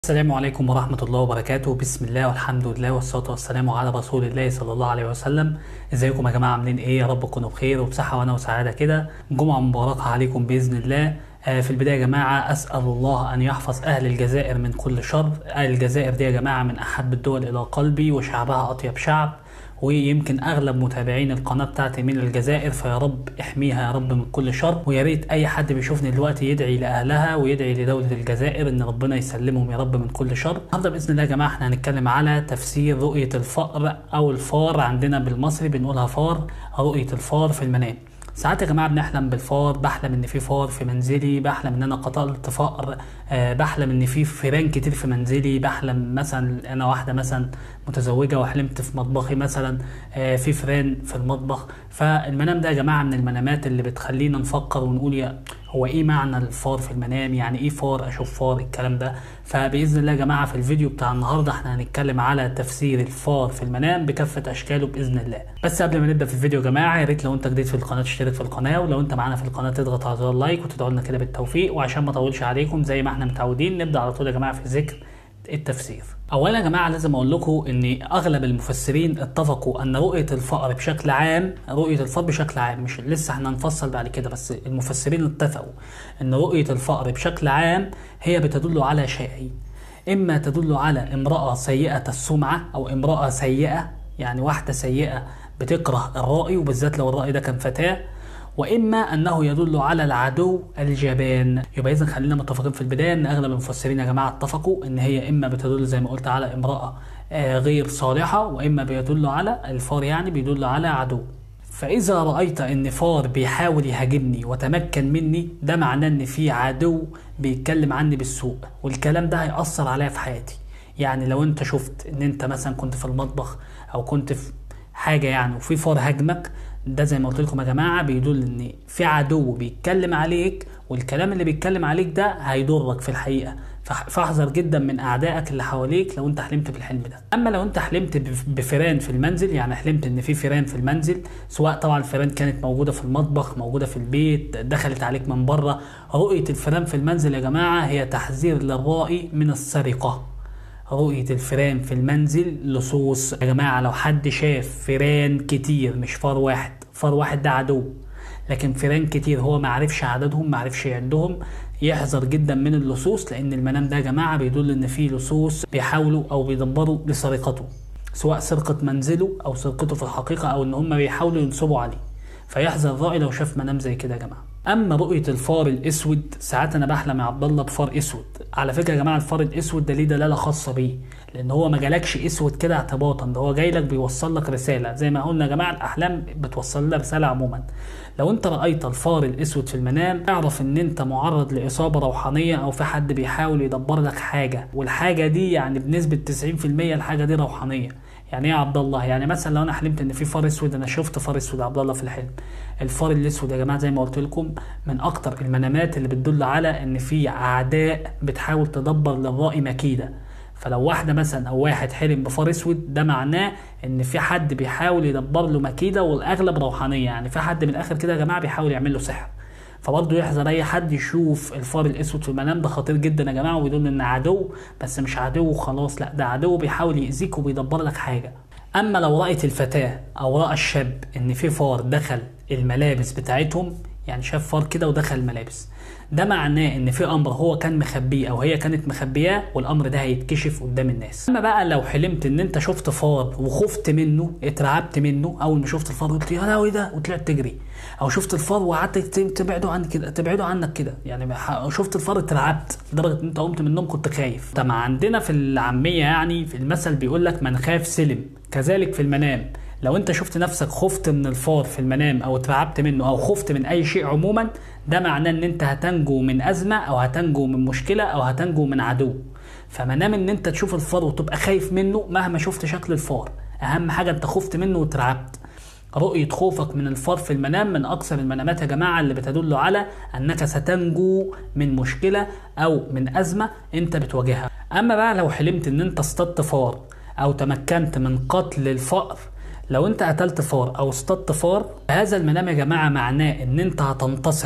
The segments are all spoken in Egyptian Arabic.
السلام عليكم ورحمة الله وبركاته بسم الله والحمد لله والصلاة والسلام على رسول الله صلى الله عليه وسلم ازيكم يا جماعة عاملين ايه يا رب تكونوا بخير وبصحة وانا وسعادة كده جمعة مباركة عليكم بإذن الله آه، في البداية يا جماعة أسأل الله أن يحفظ أهل الجزائر من كل شر أهل الجزائر دي يا جماعة من أحب الدول إلى قلبي وشعبها أطيب شعب ويمكن اغلب متابعين القناه بتاعتي من الجزائر فيا رب احميها يا رب من كل شر ويا ريت اي حد بيشوفني دلوقتي يدعي لاهلها ويدعي لدوله الجزائر ان ربنا يسلمهم يا رب من كل شر النهارده باذن الله يا جماعه احنا هنتكلم على تفسير رؤيه الفأر او الفار عندنا بالمصري بنقولها فار رؤيه الفار في المنام ساعات يا جماعه بنحلم بالفار بحلم ان في فار في منزلي بحلم ان انا قتلت فأر أه بحلم ان في فيران كتير في منزلي بحلم مثلا انا واحده مثلا متزوجه وحلمت في مطبخي مثلا أه في فيران في المطبخ فالمنام ده يا جماعه من المنامات اللي بتخلينا نفكر ونقول يا هو ايه معنى الفار في المنام يعني ايه فار اشوف فار الكلام ده فباذن الله يا جماعه في الفيديو بتاع النهارده احنا هنتكلم على تفسير الفار في المنام بكافه اشكاله باذن الله بس قبل ما نبدا في الفيديو يا جماعه يا ريت لو انت جديد في القناه تشترك في القناه ولو انت معانا في القناه تضغط على زر لايك وتدعوا لنا كده بالتوفيق وعشان ما اطولش عليكم زي ما احنا متعودين نبدا على طول يا جماعه في ذكر التفسير اولا يا جماعه لازم اقول لكم ان اغلب المفسرين اتفقوا ان رؤيه الفأر بشكل عام رؤيه الفأر بشكل عام مش لسه احنا هنفصل بعد كده بس المفسرين اتفقوا ان رؤيه الفأر بشكل عام هي بتدل على شيئين اما تدل على امراه سيئه السمعه او امراه سيئه يعني واحده سيئه بتكره الرائي وبالذات لو الرائي ده كان فتاه واما انه يدل على العدو الجبان يبقى اذا خلينا متفقين في البدايه ان اغلب المفسرين يا جماعه اتفقوا ان هي اما بتدل زي ما قلت على امراه آه، غير صالحه واما بيدل على الفار يعني بيدل على عدو فاذا رايت ان فار بيحاول يهاجمني وتمكن مني ده معناه ان في عدو بيتكلم عني بالسوء والكلام ده هيأثر عليا في حياتي يعني لو انت شفت ان انت مثلا كنت في المطبخ او كنت في حاجه يعني وفي فار هاجمك ده زي ما قلت لكم يا جماعه بيدل ان في عدو بيتكلم عليك والكلام اللي بيتكلم عليك ده هيضرك في الحقيقه فح- فاحذر جدا من اعدائك اللي حواليك لو انت حلمت بالحلم ده اما لو انت حلمت بف- بفيران في المنزل يعني حلمت ان في فيران في المنزل سواء طبعا الفيران كانت موجوده في المطبخ موجوده في البيت دخلت عليك من بره رؤيه الفيران في المنزل يا جماعه هي تحذير للرائي من السرقه رؤية الفيران في المنزل لصوص يا جماعة لو حد شاف فيران كتير مش فار واحد فار واحد ده عدو لكن فيران كتير هو ما عرفش عددهم ما عرفش يعدهم يحذر جدا من اللصوص لان المنام ده يا جماعة بيدل ان في لصوص بيحاولوا او بيدبروا لسرقته سواء سرقة منزله او سرقته في الحقيقة او ان هم بيحاولوا ينصبوا عليه فيحذر الرائي لو شاف منام زي كده يا جماعه اما رؤيه الفار الاسود ساعات انا بحلم يا عبد الله بفار اسود على فكره يا جماعه الفار الاسود ده ليه دلاله خاصه بيه لان هو ما جالكش اسود كده اعتباطا ده هو جاي لك بيوصل لك رساله زي ما قلنا يا جماعه الاحلام بتوصل لنا رساله عموما لو انت رايت الفار الاسود في المنام اعرف ان انت معرض لاصابه روحانيه او في حد بيحاول يدبر لك حاجه والحاجه دي يعني بنسبه 90% الحاجه دي روحانيه يعني ايه يا عبد الله يعني مثلا لو انا حلمت ان في فار اسود انا شفت فار اسود يا عبد الله في الحلم الفار الاسود يا جماعه زي ما قلت لكم من اكتر المنامات اللي بتدل على ان في اعداء بتحاول تدبر للرائي مكيده فلو واحده مثلا او واحد حلم بفار اسود ده معناه ان في حد بيحاول يدبر له مكيده والاغلب روحانيه يعني في حد من الاخر كده يا جماعه بيحاول يعمل له سحر فبرضه يحذر اي حد يشوف الفار الاسود في المنام ده خطير جدا يا جماعه ويدل ان عدو بس مش عدو وخلاص لا ده عدو بيحاول يأذيك وبيدبر لك حاجه اما لو رأت الفتاه او رأى الشاب ان في فار دخل الملابس بتاعتهم يعني شاف فار كده ودخل الملابس ده معناه ان في امر هو كان مخبيه او هي كانت مخبياه والامر ده هيتكشف قدام الناس اما بقى لو حلمت ان انت شفت فار وخفت منه اترعبت منه اول ما شفت الفار قلت يا لهوي ده وطلعت تجري او شفت الفار وقعدت ت- تبعده عنك كده تبعده عنك كده يعني ح- شفت الفار اترعبت لدرجه ان انت قمت من النوم كنت خايف طبعا عندنا في العاميه يعني في المثل بيقول لك من خاف سلم كذلك في المنام لو انت شفت نفسك خفت من الفار في المنام او اترعبت منه او خفت من اي شيء عموما ده معناه ان انت هتنجو من ازمه او هتنجو من مشكله او هتنجو من عدو فمنام ان انت تشوف الفار وتبقى خايف منه مهما شفت شكل الفار اهم حاجه انت خفت منه واترعبت رؤية خوفك من الفار في المنام من أكثر المنامات يا جماعة اللي بتدل على أنك ستنجو من مشكلة أو من أزمة أنت بتواجهها أما بقى لو حلمت أن أنت اصطدت فار أو تمكنت من قتل الفأر لو أنت قتلت فار أو اصطدت فار هذا المنام يا جماعة معناه أن أنت هتنتصر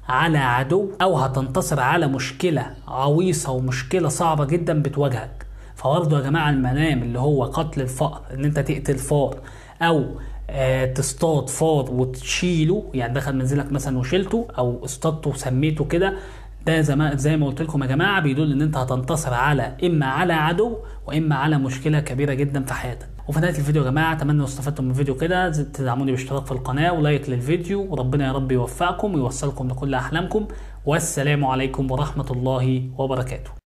على عدو او هتنتصر على مشكله عويصه ومشكله صعبه جدا بتواجهك فبرضه يا جماعه المنام اللي هو قتل الفأر ان انت تقتل فار او آه تصطاد فار وتشيله يعني دخل منزلك مثلا وشيلته او اصطادته وسميته كده ده زي ما زي ما قلت لكم يا جماعه بيدل ان انت هتنتصر على اما على عدو واما على مشكله كبيره جدا في حياتك وفي نهايه الفيديو يا جماعه اتمنى لو استفدتم من الفيديو كده تدعموني باشتراك في القناه ولايك للفيديو وربنا يا رب يوفقكم ويوصلكم لكل احلامكم والسلام عليكم ورحمه الله وبركاته